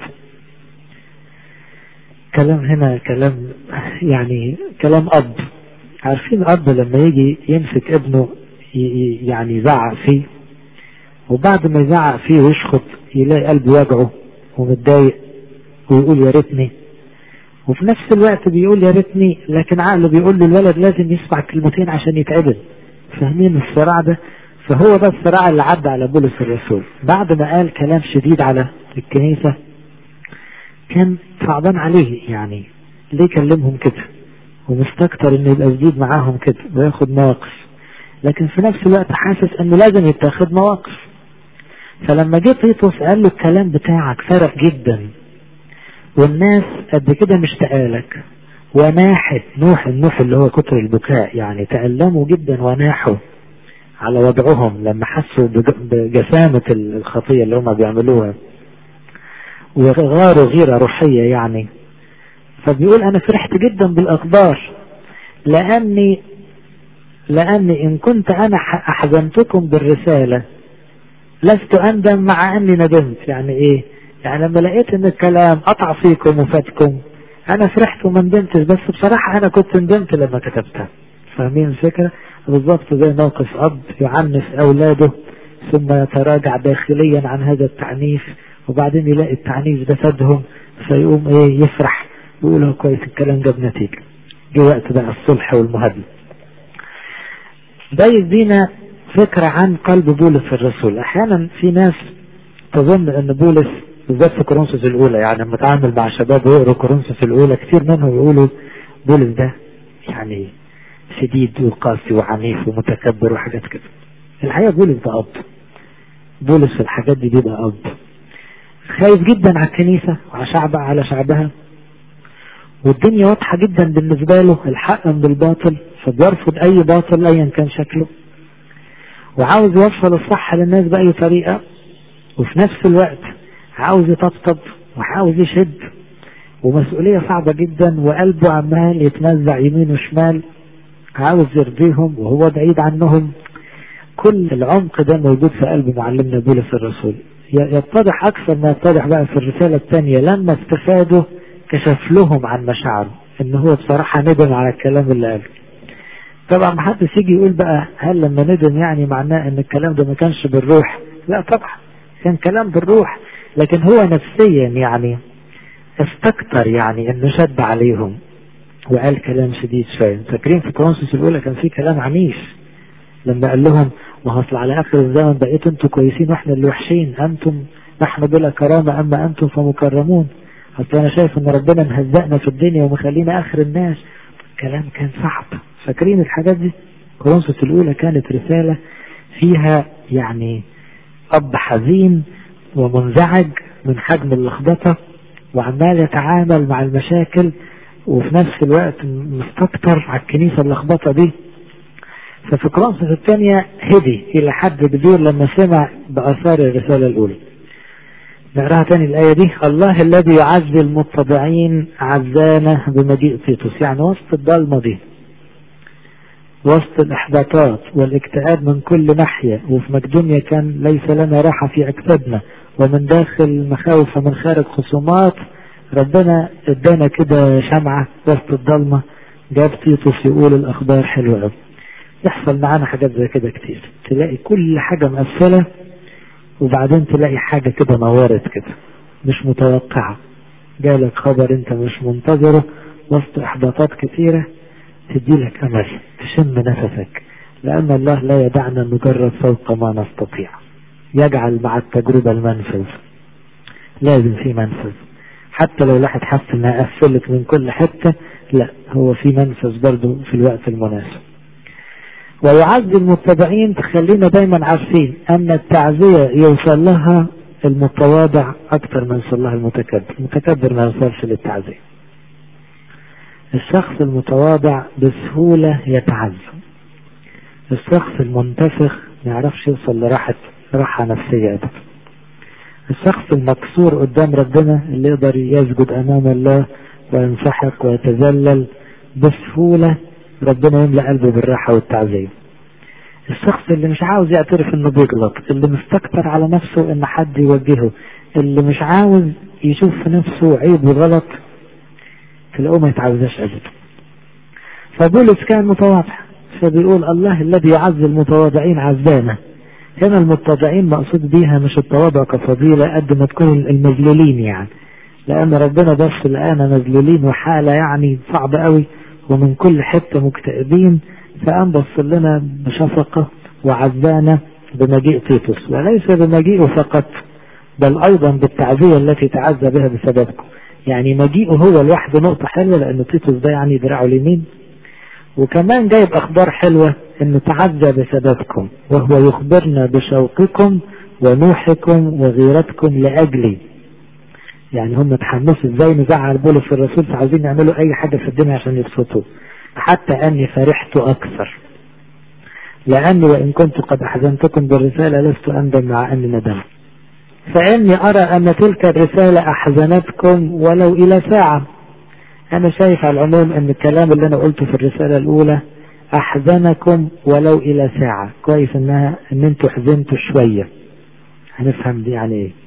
كلام هنا كلام يعني كلام أب عارفين أب لما يجي يمسك ابنه يعني يزعق فيه وبعد ما يزعق فيه ويشخط يلاقي قلبه وجعه ومتضايق ويقول يا ريتني وفي نفس الوقت بيقول يا ريتني لكن عقله بيقول له الولد لازم يسمع كلمتين عشان يتعدل فاهمين الصراع ده فهو ده الصراع اللي عدى على بولس الرسول بعد ما قال كلام شديد على الكنيسة كان صعبان عليه يعني ليه كلمهم كده ومستكتر انه يبقى جديد معاهم كده وياخد مواقف لكن في نفس الوقت حاسس انه لازم يتاخد مواقف فلما جه تيتوس قال له الكلام بتاعك فرق جدا والناس قد كده مشتاقه لك وناحت نوح النوح اللي هو كتر البكاء يعني تألموا جدا وناحوا على وضعهم لما حسوا بجسامة الخطية اللي هم بيعملوها وغاروا غيرة روحية يعني فبيقول أنا فرحت جدا بالأخبار لأني لأني إن كنت أنا أحزنتكم بالرسالة لست أندم مع أني ندمت يعني إيه يعني لما لقيت إن الكلام قطع فيكم وفاتكم أنا فرحت وما ندمتش بس بصراحة أنا كنت ندمت لما كتبتها فاهمين الفكرة بالضبط زي موقف أب يعنف أولاده ثم يتراجع داخليا عن هذا التعنيف وبعدين يلاقي التعنيف ده فادهم فيقوم ايه يفرح ويقول له كويس الكلام جاب نتيجة جه وقت بقى الصلح والمهادنة ده يدينا فكرة عن قلب بولس الرسول احيانا في ناس تظن ان بولس بالذات في كورنثوس الاولى يعني لما اتعامل مع شباب ويقروا كورنثوس الاولى كتير منهم يقولوا بولس ده يعني شديد وقاسي وعنيف ومتكبر وحاجات كده الحقيقة بولس ده اب بولس في الحاجات دي بيبقى اب خايف جدا على الكنيسة وعلى شعبها على شعبها والدنيا واضحة جدا بالنسبة له الحق من الباطل فبيرفض أي باطل أيا كان شكله وعاوز يوصل الصح للناس بأي طريقة وفي نفس الوقت عاوز يطبطب وعاوز يشد ومسؤولية صعبة جدا وقلبه عمال يتنزع يمين وشمال عاوز يرضيهم وهو بعيد عنهم كل العمق ده موجود في قلب معلمنا بولس الرسول يتضح أكثر ما يتضح بقى في الرسالة الثانية لما استفادوا كشف لهم عن مشاعره إن هو بصراحة ندم على الكلام اللي قاله طبعا ما حدش يجي يقول بقى هل لما ندم يعني معناه ان الكلام ده ما كانش بالروح لا طبعا كان كلام بالروح لكن هو نفسيا يعني استكتر يعني انه شد عليهم وقال كلام شديد شوية فاكرين في كورنثوس الاولى كان في كلام عنيف لما قال لهم ما هصل على اخر الزمن بقيتوا انتوا كويسين واحنا اللي وحشين انتم نحن بلا كرامة اما انتم فمكرمون اصل انا شايف ان ربنا مهزقنا في الدنيا ومخلينا اخر الناس كلام كان صعب فاكرين الحاجات دي كورنثوس الأولى كانت رسالة فيها يعني أب حزين ومنزعج من حجم اللخبطة وعمال يتعامل مع المشاكل وفي نفس الوقت مستكتر على الكنيسة اللخبطة دي ففي كورنثوس الثانية هدي إلى حد كبير لما سمع بآثار الرسالة الأولى نقراها تاني الآية دي الله الذي يعزي المتبعين عزانا بمجيء تيتوس يعني وسط الضلمة دي وسط الإحباطات والاكتئاب من كل ناحية وفي مقدونيا كان ليس لنا راحة في أكتابنا ومن داخل مخاوف ومن خارج خصومات ربنا ادانا كده شمعة وسط الضلمة جاب تيتوس يقول الأخبار حلوة قوي يحصل معانا حاجات زي كده كتير تلاقي كل حاجة مقفلة وبعدين تلاقي حاجة كده نورت كده مش متوقعة جالك خبر انت مش منتظره وسط احباطات كتيرة تديلك امل تشم نفسك لان الله لا يدعنا نجرب فوق ما نستطيع يجعل مع التجربة المنفذ لازم في منفذ حتى لو الواحد حس انها قفلت من كل حتة لا هو في منفذ برضه في الوقت المناسب ويعزي المتبعين تخلينا دايما عارفين ان التعزية يوصل لها المتواضع اكتر ما يوصل لها المتكبر المتكبر ما يوصلش للتعزية الشخص المتواضع بسهولة يتعزى الشخص المنتفخ ما يعرفش يوصل لراحة راحة نفسية أبدا الشخص المكسور قدام ربنا اللي يقدر يسجد أمام الله وينسحق ويتذلل بسهولة ربنا يملأ قلبه بالراحة والتعزية الشخص اللي مش عاوز يعترف انه بيغلط اللي مستكتر على نفسه ان حد يوجهه اللي مش عاوز يشوف في نفسه عيب وغلط تلاقوه ما يتعوزاش ابدا فبولس كان متواضع فبيقول الله الذي يعز المتواضعين عزانا هنا المتواضعين مقصود بيها مش التواضع كفضيلة قد ما تكون المذلولين يعني لأن ربنا بس لقانا مذلولين وحالة يعني صعبة قوي ومن كل حتة مكتئبين فقام بص لنا بشفقة وعزانا بمجيء تيتوس وليس بمجيئه فقط بل أيضا بالتعزية التي تعزى بها بسببكم يعني مجيئه هو لوحده نقطة حلوة لأن تيتوس ده يعني دراعه اليمين وكمان جايب أخبار حلوة أنه تعزى بسببكم وهو يخبرنا بشوقكم ونوحكم وغيرتكم لأجلي يعني هم تحمسوا ازاي نزعل بولس الرسول فعايزين يعملوا اي حاجة في الدنيا عشان يبسطوه حتى اني فرحت اكثر لاني وان كنت قد احزنتكم بالرسالة لست اندم مع اني ندمت فاني ارى ان تلك الرسالة احزنتكم ولو الى ساعة انا شايف على العموم ان الكلام اللي انا قلته في الرسالة الاولى احزنكم ولو الى ساعة كويس انها ان انتوا حزنتوا شوية هنفهم دي يعني ايه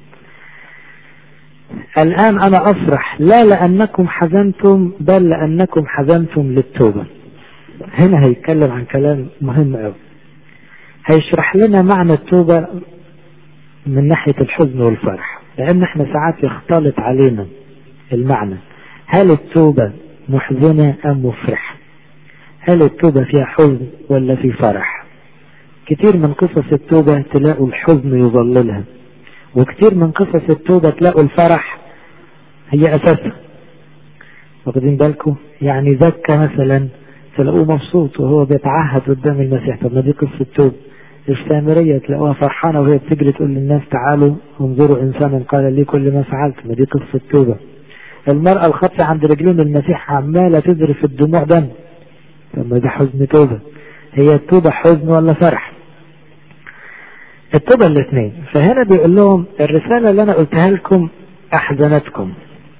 الآن أنا أفرح لا لأنكم حزنتم بل لأنكم حزنتم للتوبة هنا هيتكلم عن كلام مهم قوي هيشرح لنا معنى التوبة من ناحية الحزن والفرح لأن احنا ساعات يختلط علينا المعنى هل التوبة محزنة أم مفرحة هل التوبة فيها حزن ولا في فرح كتير من قصص التوبة تلاقوا الحزن يظللها وكتير من قصص التوبة تلاقوا الفرح هي أساسها واخدين بالكم يعني زكى مثلا تلاقوه مبسوط وهو بيتعهد قدام المسيح طب ما دي قصة توبة السامرية تلاقوها فرحانة وهي بتجري تقول للناس تعالوا انظروا إنسانا قال لي كل ما فعلت ما دي قصة توبة المرأة الخاطئة عند رجلين المسيح عمالة تذرف الدموع دم طب ما دي حزن توبة هي التوبة حزن ولا فرح التوبة الاثنين فهنا بيقول لهم الرسالة اللي انا قلتها لكم احزنتكم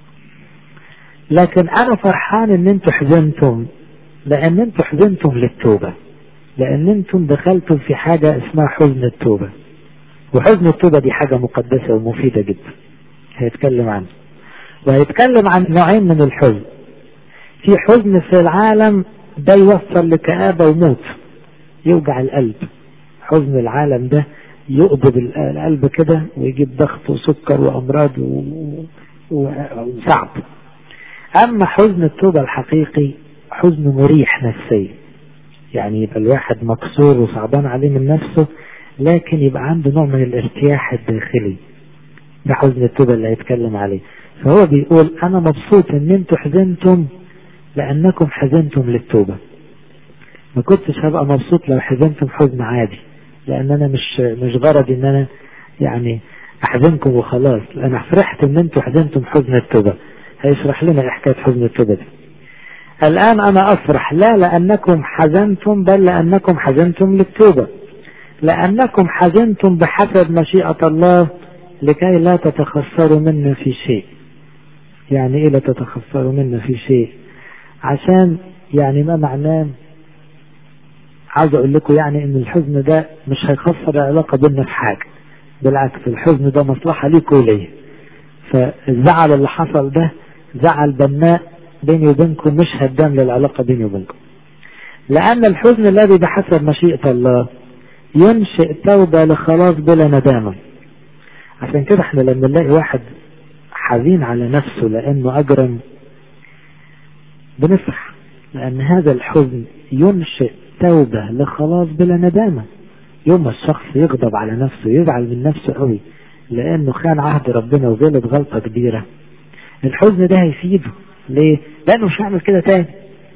لكن انا فرحان ان انتوا حزنتم لان انتوا حزنتم للتوبة لان انتم دخلتم في حاجة اسمها حزن التوبة وحزن التوبة دي حاجة مقدسة ومفيدة جدا هيتكلم عنه وهيتكلم عن نوعين من الحزن في حزن في العالم ده يوصل لكآبة وموت يوجع القلب حزن العالم ده يقبض القلب كده ويجيب ضغط وسكر وأمراض وصعب أما حزن التوبة الحقيقي حزن مريح نفسيا يعني يبقى الواحد مكسور وصعبان عليه من نفسه لكن يبقى عنده نوع من الارتياح الداخلي ده حزن التوبة اللي هيتكلم عليه فهو بيقول أنا مبسوط إن أنتوا حزنتم لأنكم حزنتم للتوبة ما كنتش هبقى مبسوط لو حزنتم حزن عادي لأن أنا مش مش غرضي إن أنا يعني أحزنكم وخلاص أنا فرحت إن أنتم حزنتم حزن التوبة هيشرح لنا إيه حكاية حزن التوبة دي الآن أنا أفرح لا لأنكم حزنتم بل لأنكم حزنتم للتوبة لأنكم حزنتم بحسب مشيئة الله لكي لا تتخسروا منا في شيء يعني إيه لا تتخسروا منا في شيء عشان يعني ما معناه عاوز أقول لكم يعني إن الحزن ده مش هيخسر العلاقة بيننا في حاجة بالعكس الحزن ده مصلحة ليكوا وليا فالزعل اللي حصل ده زعل بناء بيني وبينكم مش هدام للعلاقة بيني وبينكم لأن الحزن الذي بحسب مشيئة الله ينشئ توبة لخلاص بلا ندامة عشان كده احنا لما نلاقي واحد حزين على نفسه لأنه أجرم بنفرح لأن هذا الحزن ينشئ توبة لخلاص بلا ندامة يوم الشخص يغضب على نفسه يزعل من نفسه قوي لأنه خان عهد ربنا وغلط غلطة كبيرة الحزن ده هيفيده ليه؟ لأنه مش هيعمل كده تاني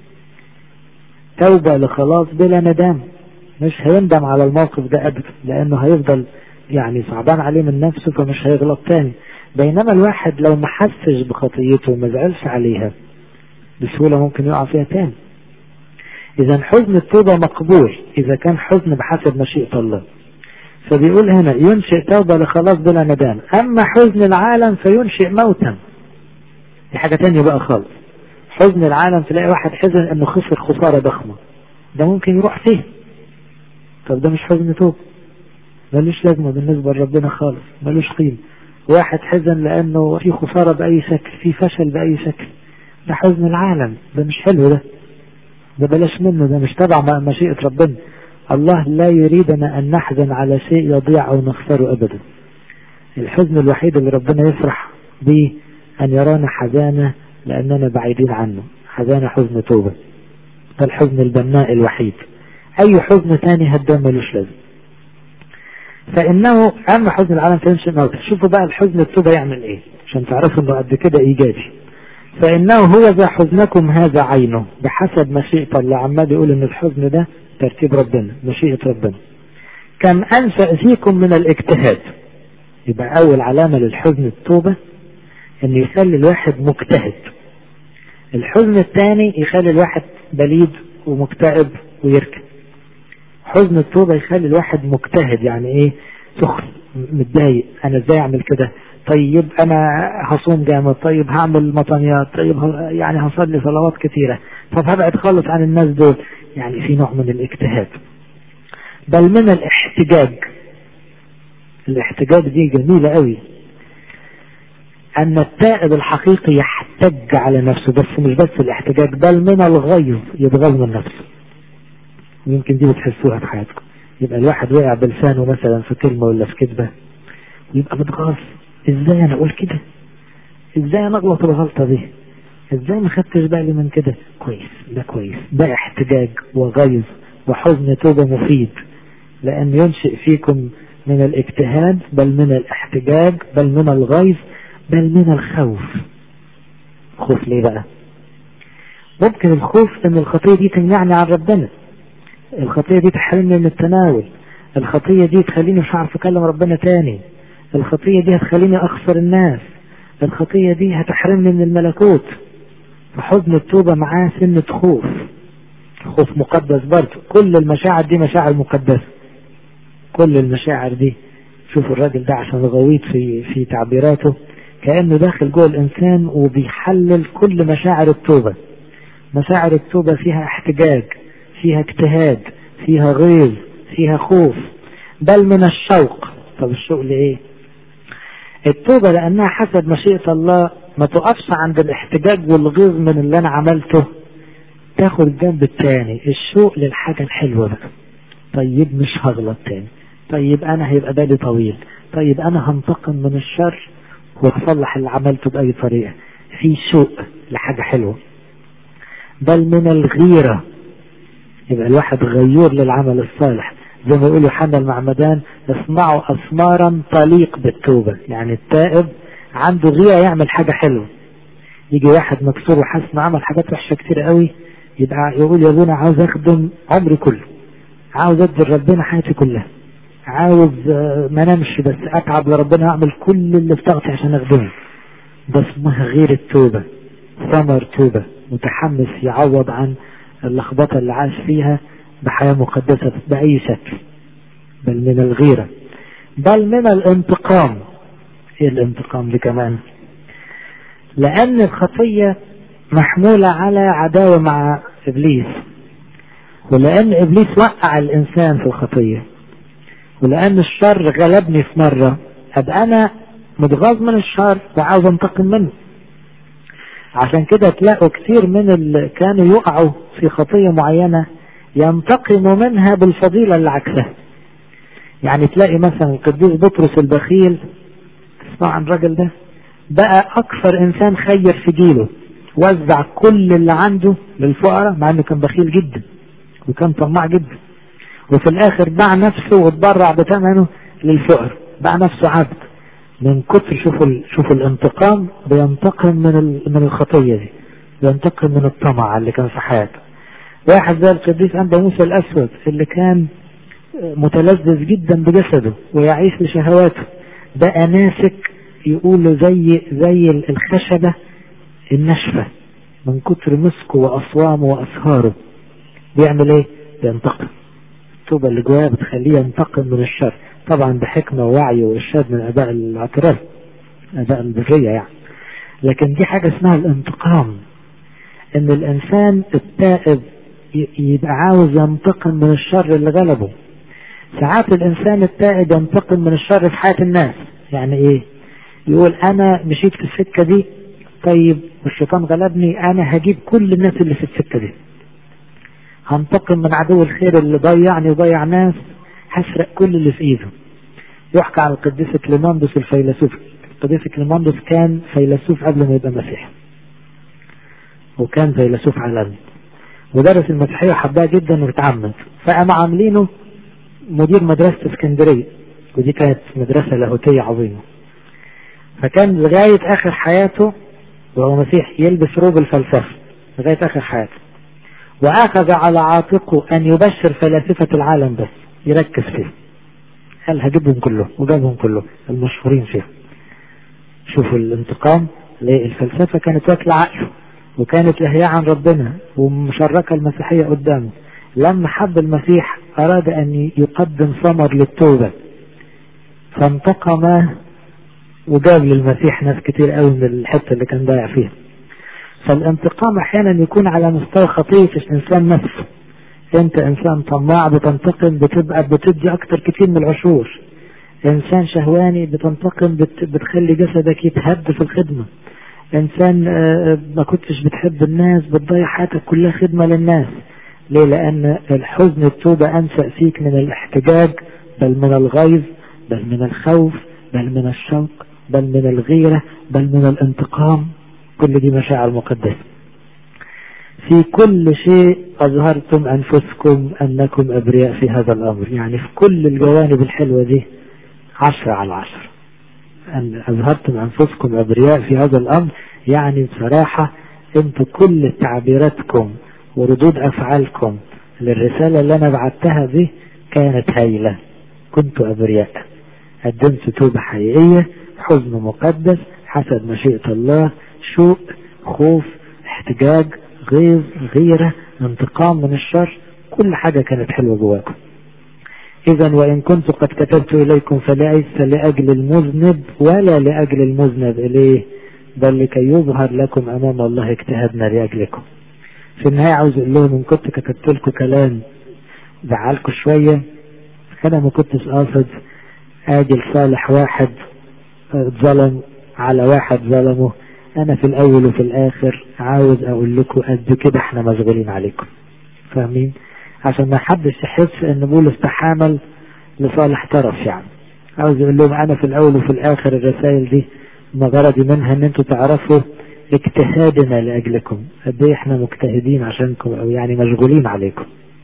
توبة لخلاص بلا ندامة مش هيندم على الموقف ده أبدا لأنه هيفضل يعني صعبان عليه من نفسه فمش هيغلط تاني بينما الواحد لو ما حسش بخطيته وما زعلش عليها بسهولة ممكن يقع فيها تاني إذا حزن التوبة مقبول إذا كان حزن بحسب مشيئة الله فبيقول هنا ينشئ توبة لخلاص بلا ندام أما حزن العالم فينشئ موتا دي حاجة تانية بقى خالص حزن العالم تلاقي واحد حزن انه خسر خسارة ضخمة ده ممكن يروح فيه طب ده مش حزن توبة ملوش لازمة بالنسبة لربنا خالص ملوش قيمة واحد حزن لأنه في خسارة بأي شكل في فشل بأي شكل ده حزن العالم ده مش حلو ده ده بلاش منه ده مش تبع مشيئة ربنا الله لا يريدنا أن نحزن على شيء يضيع أو نخسره أبدا الحزن الوحيد اللي ربنا يفرح به أن يرانا حزانة لأننا بعيدين عنه حزانة حزن توبة ده الحزن البناء الوحيد أي حزن تاني هدام ملوش لازم فإنه أما حزن العالم فينشئ موت شوفوا بقى الحزن التوبة يعمل إيه عشان تعرفوا إنه قد كده إيجابي فإنه هو ذا حزنكم هذا عينه بحسب مشيئة الله عمال يقول إن الحزن ده ترتيب ربنا مشيئة ربنا كم أنشأ فيكم من الاجتهاد يبقى أول علامة للحزن التوبة إن يخلي الواحد مجتهد الحزن الثاني يخلي الواحد بليد ومكتئب ويركن حزن التوبة يخلي الواحد مجتهد يعني ايه سخن متضايق انا ازاي اعمل كده طيب انا هصوم جامد طيب هعمل مطنيات طيب يعني هصلي صلوات كثيرة طب هبعد خالص عن الناس دول يعني في نوع من الاجتهاد بل من الاحتجاج الاحتجاج دي جميلة قوي أن التائب الحقيقي يحتج على نفسه بس مش بس الاحتجاج بل من الغيظ يتغاظ من نفسه يمكن دي بتحسوها في حياتكم يبقى الواحد وقع بلسانه مثلا في كلمة ولا في كذبة يبقى متغاظ ازاي انا اقول كده ازاي انا اغلط الغلطة دي ازاي ما خدتش بالي من كده كويس ده كويس ده احتجاج وغيظ وحزن توبة مفيد لأن ينشئ فيكم من الاجتهاد بل من الاحتجاج بل من الغيظ بل من الخوف خوف ليه بقى ممكن الخوف ان الخطية دي تمنعني عن ربنا الخطية دي تحرمني من التناول الخطية دي تخليني مش عارف اكلم ربنا تاني الخطية دي هتخليني اخسر الناس الخطية دي هتحرمني من الملكوت فحزن التوبة معاه سنة خوف خوف مقدس برضه كل المشاعر دي مشاعر مقدسة كل المشاعر دي شوفوا الراجل ده عشان غويط في في تعبيراته كأنه داخل جوه الإنسان وبيحلل كل مشاعر التوبة مشاعر التوبة فيها احتجاج فيها اجتهاد فيها غيظ فيها خوف بل من الشوق طب الشوق لإيه التوبة لأنها حسب مشيئة الله ما تقفش عند الاحتجاج والغيظ من اللي أنا عملته تاخد الجنب التاني الشوق للحاجة الحلوة بقى طيب مش هغلط تاني طيب أنا هيبقى بالي طويل طيب أنا هنتقم من الشر وأصلح اللي عملته بأي طريقة في شوق لحاجة حلوة بل من الغيرة يبقى الواحد غيور للعمل الصالح زي ما يقول يوحنا المعمدان اصنعوا أثمارا تليق بالتوبة يعني التائب عنده غيرة يعمل حاجة حلوة يجي واحد مكسور وحاسس انه عمل حاجات وحشه كتير قوي يبقى يقول يا ابونا عاوز اخدم عمري كله عاوز ادي لربنا حياتي كلها عاوز ما نمشي بس اتعب لربنا اعمل كل اللي في طاقتي عشان اخدمه ده اسمها غير التوبه ثمر توبه متحمس يعوض عن اللخبطه اللي عاش فيها بحياه مقدسه باي شكل بل من الغيره بل من الانتقام ايه الانتقام دي كمان لان الخطيه محموله على عداوه مع ابليس ولان ابليس وقع الانسان في الخطيه ولان الشر غلبني في مره ابقى انا متغاظ من الشر وعاوز انتقم منه عشان كده تلاقوا كثير من اللي كانوا يقعوا في خطيه معينه ينتقموا منها بالفضيله اللي عكسها يعني تلاقي مثلا القديس بطرس البخيل تسمع عن الراجل ده بقى اكثر انسان خير في جيله وزع كل اللي عنده للفقراء مع انه كان بخيل جدا وكان طماع جدا وفي الاخر باع نفسه واتبرع بثمنه للفقر باع نفسه عبد من كتر شوفوا شوفوا الانتقام بينتقم من من الخطيه دي بينتقم من الطمع اللي كان في حياته واحد زي القديس أنبا موسى الأسود اللي كان متلذذ جدا بجسده ويعيش لشهواته بقى ناسك يقول زي زي الخشبة الناشفة من كتر مسكه وأصوامه وأسهاره بيعمل إيه؟ بينتقم التوبة اللي جواه بتخليه ينتقم من الشر طبعا بحكمة ووعي وإرشاد من آباء الاعتراف آباء البرية يعني لكن دي حاجة اسمها الانتقام إن الإنسان التائب يبقى عاوز ينتقم من الشر اللي غلبه ساعات الإنسان التائب ينتقم من الشر في حياة الناس يعني إيه؟ يقول أنا مشيت في السكة دي طيب والشيطان غلبني أنا هجيب كل الناس اللي في السكة دي هنتقم من عدو الخير اللي ضيعني وضيع ناس هسرق كل اللي في ايده يحكى عن القديس كليماندوس الفيلسوف القديس كليماندوس كان فيلسوف قبل ما يبقى مسيحي وكان فيلسوف عالمي ودرس المسيحية حبها جدا واتعمد فقام عاملينه مدير مدرسة اسكندرية ودي كانت مدرسة لاهوتية عظيمة فكان لغاية آخر حياته وهو مسيحي يلبس روب الفلسفة لغاية آخر حياته وأخذ على عاتقه أن يبشر فلاسفة العالم بس يركز فيه قال هجيبهم كلهم وجابهم كلهم المشهورين فيه شوفوا الانتقام الفلسفة كانت واكلة عقله وكانت لهية عن ربنا ومشركة المسيحية قدامه لما حب المسيح أراد أن يقدم ثمر للتوبة فانتقم وجاب للمسيح ناس كتير قوي من الحتة اللي كان ضايع فيها فالانتقام احيانا يكون على مستوى خطية الانسان نفسه انت انسان طماع بتنتقم بتبقى بتدي اكتر كتير من العشور انسان شهواني بتنتقم بت بتخلي جسدك يتهد في الخدمة انسان ما كنتش بتحب الناس بتضيع حياتك كلها خدمة للناس ليه لان الحزن التوبة انسأ فيك من الاحتجاج بل من الغيظ بل من الخوف بل من الشوق بل من الغيرة بل من الانتقام كل دي مشاعر مقدسة في كل شيء أظهرتم أنفسكم أنكم أبرياء في هذا الأمر يعني في كل الجوانب الحلوة دي عشرة على عشرة أن أظهرتم أنفسكم أبرياء في هذا الأمر يعني بصراحة أنتوا كل تعبيراتكم وردود أفعالكم للرسالة اللي أنا بعتها دي كانت هايلة كنتوا أبرياء قدمت توبة حقيقية حزن مقدس حسب مشيئة الله شوق خوف احتجاج غيظ غيرة انتقام من الشر كل حاجة كانت حلوة جواكم إذا وإن كنت قد كتبت إليكم فليس لأجل المذنب ولا لأجل المذنب إليه بل لكي يظهر لكم أمام الله اجتهدنا لأجلكم في النهاية عاوز أقول لهم إن كنت كتبت لكم كلام زعلكم شوية أنا ما كنتش قاصد أجي لصالح واحد اتظلم على واحد ظلمه انا في الاول وفي الاخر عاوز اقول لكم قد كده احنا مشغولين عليكم فاهمين عشان ما حدش يحس ان بولس تحامل لصالح طرف يعني عاوز اقول لهم انا في الاول وفي الاخر الرسائل دي ما غرضي منها ان انتوا تعرفوا اجتهادنا لاجلكم قد ايه احنا مجتهدين عشانكم او يعني مشغولين عليكم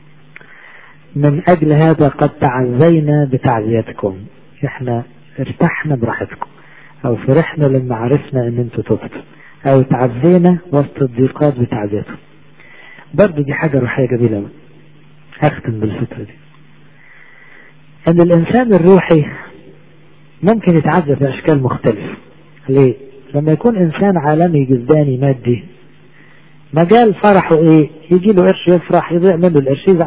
من اجل هذا قد تعزينا بتعزيتكم احنا ارتحنا براحتكم او فرحنا لما عرفنا ان انتوا تبتوا او تعزينا وسط الضيقات بتعزيته برضه دي حاجة روحية جميلة أوي هختم بالفكرة دي ان الانسان الروحي ممكن يتعذب باشكال مختلفة ليه لما يكون انسان عالمي جسداني مادي مجال فرحه ايه يجي له قرش يفرح يضيع منه القرش يزعل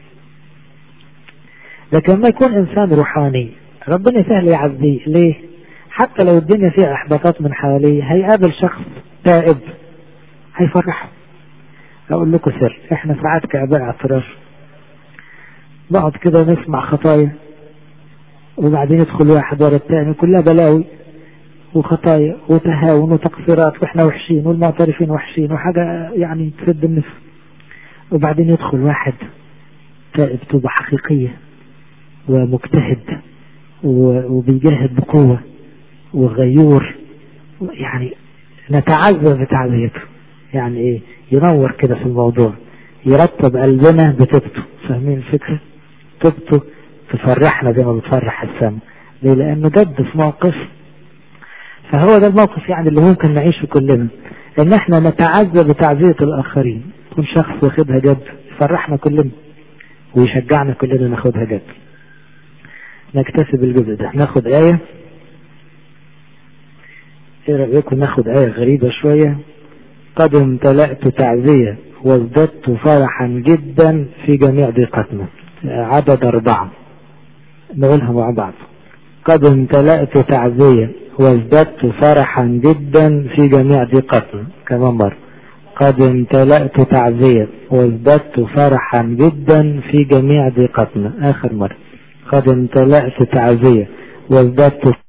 لكن لما يكون انسان روحاني ربنا سهل يعزيه ليه حتى لو الدنيا فيها احباطات من حواليه هيقابل شخص تائب هيفرحه اقول لكم سر احنا ساعات كاباء اعتراف نقعد كده نسمع خطايا وبعدين يدخل واحد ورا الثاني كلها بلاوي وخطايا وتهاون وتقصيرات واحنا وحشين والمعترفين وحشين وحاجة يعني تسد النفس وبعدين يدخل واحد تائب توبة حقيقية ومجتهد وبيجاهد بقوة وغيور يعني نتعذب بتعزيته يعني ايه ينور كده في الموضوع يرتب قلبنا بتوبته فاهمين الفكرة توبته تفرحنا زي ما بتفرح السما ليه لانه جد في موقف فهو ده الموقف يعني اللي ممكن نعيشه كلنا ان احنا نتعزى بتعزية الاخرين يكون شخص واخدها جد يفرحنا كلنا ويشجعنا كلنا ناخدها جد نكتسب الجزء ده ناخد آية ايه رأيكم ناخد آية غريبة شوية قد امتلأت تعزية وازددت فرحا جدا في جميع ضيقتنا عدد أربعة نقولها مع بعض قد امتلأت تعزية وازددت فرحا جدا في جميع ضيقتنا كمان مرة قد امتلأت تعزية وازددت فرحا جدا في جميع ضيقتنا آخر مرة قد امتلأت تعزية وازددت